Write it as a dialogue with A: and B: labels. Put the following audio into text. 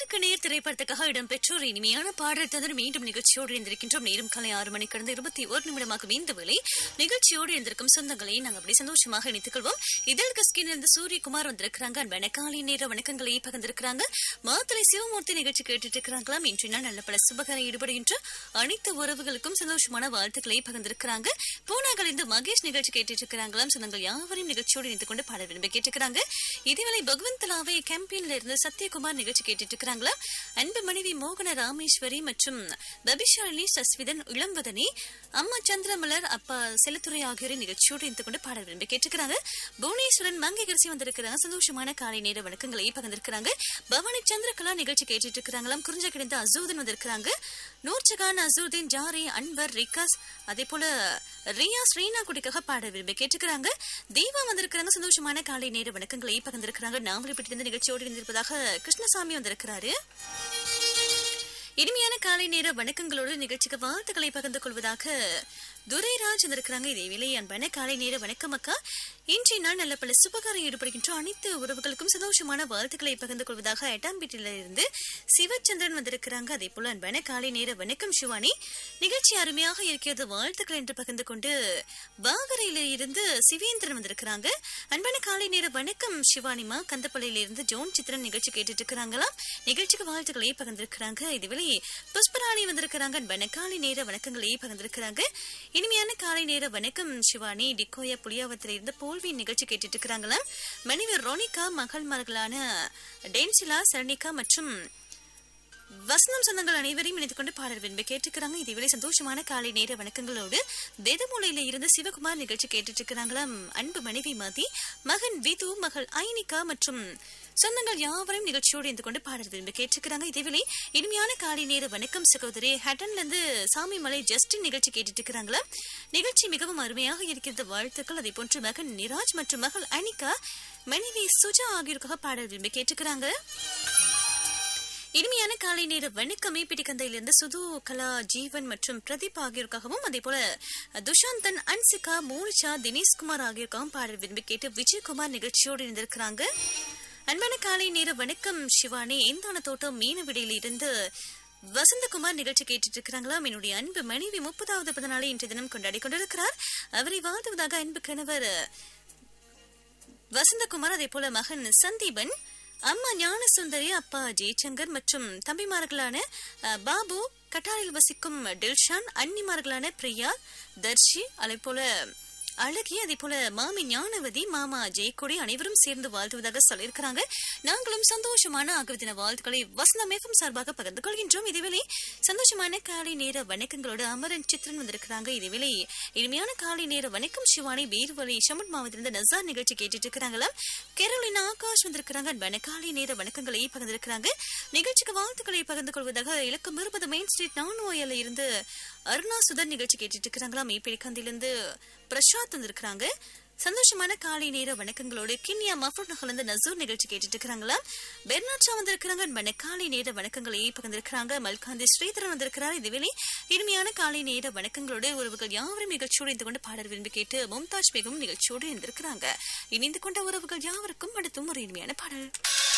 A: நேருக்கு நேர் திரைப்படத்துக்காக இடம்பெற்ற ஒரு இனிமையான பாடல் தந்து மீண்டும் நிகழ்ச்சியோடு இருந்திருக்கின்றோம் நேரம் காலை ஆறு மணி கடந்து இருபத்தி ஒரு நிமிடமாகும் இந்த வேளை நிகழ்ச்சியோடு இருந்திருக்கும் சொந்தங்களை நாங்கள் அப்படி சந்தோஷமாக இணைத்துக் கொள்வோம் இதழ் கஸ்கின் இருந்து சூரியகுமார் வந்திருக்கிறாங்க அன்பான காலை நேர வணக்கங்களை பகிர்ந்திருக்கிறாங்க மாத்தலை சிவமூர்த்தி நிகழ்ச்சி கேட்டுட்டு இருக்கிறாங்களாம் இன்று நாள் நல்ல பல சுபகர ஈடுபடுகின்ற அனைத்து உறவுகளுக்கும் சந்தோஷமான வாழ்த்துக்களை பகிர்ந்திருக்கிறாங்க பூனாகள் இருந்து மகேஷ் நிகழ்ச்சி கேட்டுட்டு இருக்கிறாங்களாம் சொந்தங்கள் யாவரையும் நிகழ்ச்சியோடு இணைத்துக் கொண்டு பாட விரும்பி கேட்டுக்கிறாங்க இதுவேளை பகவந்தலாவை கேம்பெயின்ல இருந்து சத்யகுமார் நிகழ்ச்சி கேட்டுட்டு இருக்கிறாங்களா அன்பு மனைவி மோகன ராமேஸ்வரி மற்றும் பபிஷாலினி சஸ்விதன் இளம்பதனி அம்மா சந்திரமலர் அப்பா செல்லத்துறை ஆகியோரை நிகழ்ச்சியோடு இணைத்து கொண்டு பாட விரும்பி கேட்டுக்கிறாங்க புவனேஸ்வரன் மங்கைகரிசி வந்திருக்கிறாங்க சந்தோஷமான காலை நேர வணக்கங்களை பகிர்ந்திருக்கிறாங்க பவானி சந்திரகலா நிகழ்ச்சி கேட்டுட்டு இருக்கிறாங்களாம் குறிஞ்ச கிடந்த அசூதன் வந்திருக்கிறாங்க நூர்ஜகான் அசூதீன் ஜாரி அன்வர் ரிகாஸ் அதே போல ரியா ஸ்ரீனா குடிக்காக பாட விரும்பி கேட்டுக்கிறாங்க தீபா வந்திருக்கிறாங்க சந்தோஷமான காலை நேர வணக்கங்களை பகிர்ந்திருக்கிறாங்க நாவலிப்பட்டிருந்து நிகழ்ச்சியோடு இருந்திருப்பதாக கிருஷ்ணசாமி வந்திருக்கிறாரு இனிமையான காலை நேர வணக்கங்களோடு நிகழ்ச்சிக்கு வாழ்த்துக்களை பகிர்ந்து கொள்வதாக துரைராஜ் வந்திருக்கிறாங்க இதே வேலை அன்பான காலை நேர வணக்கம் அக்கா இன்றைய நாள் நல்ல பல சுபகாரம் ஈடுபடுகின்ற அனைத்து உறவுகளுக்கும் சந்தோஷமான வாழ்த்துக்களை பகிர்ந்து கொள்வதாக எட்டாம்பீட்டில இருந்து சிவச்சந்திரன் வந்திருக்கிறாங்க அதே போல அன்பான காலை நேர வணக்கம் சிவானி நிகழ்ச்சி அருமையாக இருக்கிறது வாழ்த்துக்கள் என்று பகிர்ந்து கொண்டு வாகரையில இருந்து சிவேந்திரன் வந்திருக்கிறாங்க அன்பான காலை நேர வணக்கம் சிவானிமா கந்தப்பள்ளியில இருந்து ஜோன் சித்திரன் நிகழ்ச்சி கேட்டுட்டு இருக்கிறாங்களாம் நிகழ்ச்சிக்கு வாழ்த்துக்களை பகிர்ந்திருக்கிறாங்க இதுவேளை புஷ்பராணி வந்திருக்கிறாங்க அன்பான காலை நேர வணக்கங்களை பகிர்ந்திருக்கிறாங்க இனிமையான காலை நேர வணக்கம் சிவானி டிக்கோயா புளியாவத்தில இருந்து போல்வி நிகழ்ச்சி கேட்டுட்டு இருக்கிறாங்களாம் மனைவி ரோனிகா மகள்மார்களான டென்சிலா சரணிகா மற்றும் வசனம் சொந்தங்கள் அனைவரையும் இணைத்துக் கொண்டு பாடல் விரும்பி கேட்டுக்கிறாங்க இதுவரை சந்தோஷமான காலை நேர வணக்கங்களோடு தேதமூலையில இருந்து சிவகுமார் நிகழ்ச்சி கேட்டுட்டு இருக்கிறாங்களாம் அன்பு மனைவி மதி மகன் விது மகள் ஐனிகா மற்றும் சொந்தங்கள் யாவரையும் நிகழ்ச்சியோடு இருந்து கொண்டு பாடல் விரும்பி கேட்டுக்கிறாங்க இதேவேளை இனிமையான காலை நேர வணக்கம் சகோதரி ஹட்டன்ல இருந்து சாமி மலை ஜஸ்டின் நிகழ்ச்சி கேட்டுட்டு இருக்கிறாங்களா நிகழ்ச்சி மிகவும் அருமையாக இருக்கிறது வாழ்த்துக்கள் அதே போன்று மகன் நிராஜ் மற்றும் மகள் அனிகா மனைவி சுஜா ஆகியோருக்காக பாடல் விரும்பி கேட்டுக்கிறாங்க இனிமையான காலை நேர வணக்கமே பிடிக்கந்தையிலிருந்து சுது கலா ஜீவன் மற்றும் பிரதீப் ஆகியோருக்காகவும் அதே போல துஷாந்தன் அன்சிகா மோனிஷா தினேஷ்குமார் ஆகியோருக்காகவும் பாடல் விரும்பி கேட்டு விஜயகுமார் நிகழ்ச்சியோடு இருந்திருக்கிறாங்க அன்பான காலை நேர வணக்கம் சிவானி எந்தான தோட்டம் மீனவிடையில் இருந்து வசந்தகுமார் நிகழ்ச்சி கேட்டுட்டு இருக்கிறாங்களாம் என்னுடைய அன்பு மனைவி முப்பதாவது பிறந்த நாளை இன்றைய தினம் கொண்டாடி கொண்டிருக்கிறார் அவரை வாழ்த்துவதாக அன்பு கணவர் வசந்தகுமார் அதே போல மகன் சந்தீபன் அம்மா ஞானசுந்தரி அப்பா ஜெயச்சங்கர் மற்றும் தம்பிமார்களான பாபு கட்டாரில் வசிக்கும் டில்ஷான் அன்னிமார்களான பிரியா தர்ஷி அதே போல அழகி அதே போல மாமி ஞானவதி மாமா ஜெயக்கொடி அனைவரும் சேர்ந்து வாழ்த்துவதாக சொல்லியிருக்கிறாங்க நாங்களும் சந்தோஷமான ஆகிய வாழ்த்துக்களை வசந்தமேகம் சார்பாக பகிர்ந்து கொள்கின்றோம் இதுவேளை சந்தோஷமான காலை நேர வணக்கங்களோடு அமரன் சித்திரன் வந்திருக்கிறாங்க இதுவேளை இனிமையான காலை நேர வணக்கம் சிவானி வீர்வலி ஷமட் மாவட்டத்திலிருந்து நசார் நிகழ்ச்சி கேட்டுட்டு இருக்கிறாங்களாம் கேரளின் ஆகாஷ் வந்திருக்கிறாங்க அன்பான காலை நேர வணக்கங்களை பகிர்ந்திருக்கிறாங்க நிகழ்ச்சிக்கு வாழ்த்துக்களை பகிர்ந்து கொள்வதாக இலக்கம் இருபது மெயின் ஸ்ட்ரீட் நானோயில இருந்து அருணா சுதர் நிகழ்ச்சி கேட்டுட்டு இருக்கிறாங்களாம் ஈப்பிடிக்கந்திலிருந்து பிரசாத் வந்திருக்கிறாங்க சந்தோஷமான காலை நேர வணக்கங்களோடு கிண்ணியா மஃபூட் நகர்ந்து நசூர் நிகழ்ச்சி கேட்டுட்டு இருக்கிறாங்களா பெர்னாட்சா வந்திருக்கிறாங்க அன்பான காலை நேர வணக்கங்களை பகிர்ந்திருக்கிறாங்க மல்காந்தி ஸ்ரீதரன் வந்திருக்கிறார் இதுவேளை இனிமையான காலை நேர வணக்கங்களோடு உறவுகள் யாவரும் நிகழ்ச்சியோடு இருந்து கொண்டு பாடல் விரும்பி கேட்டு மும்தாஜ் பேகும் நிகழ்ச்சியோடு இருந்திருக்கிறாங்க இணைந்து கொண்ட உறவுகள் யாவருக்கும் அடுத்தும் ஒரு இனிமையான பாடல்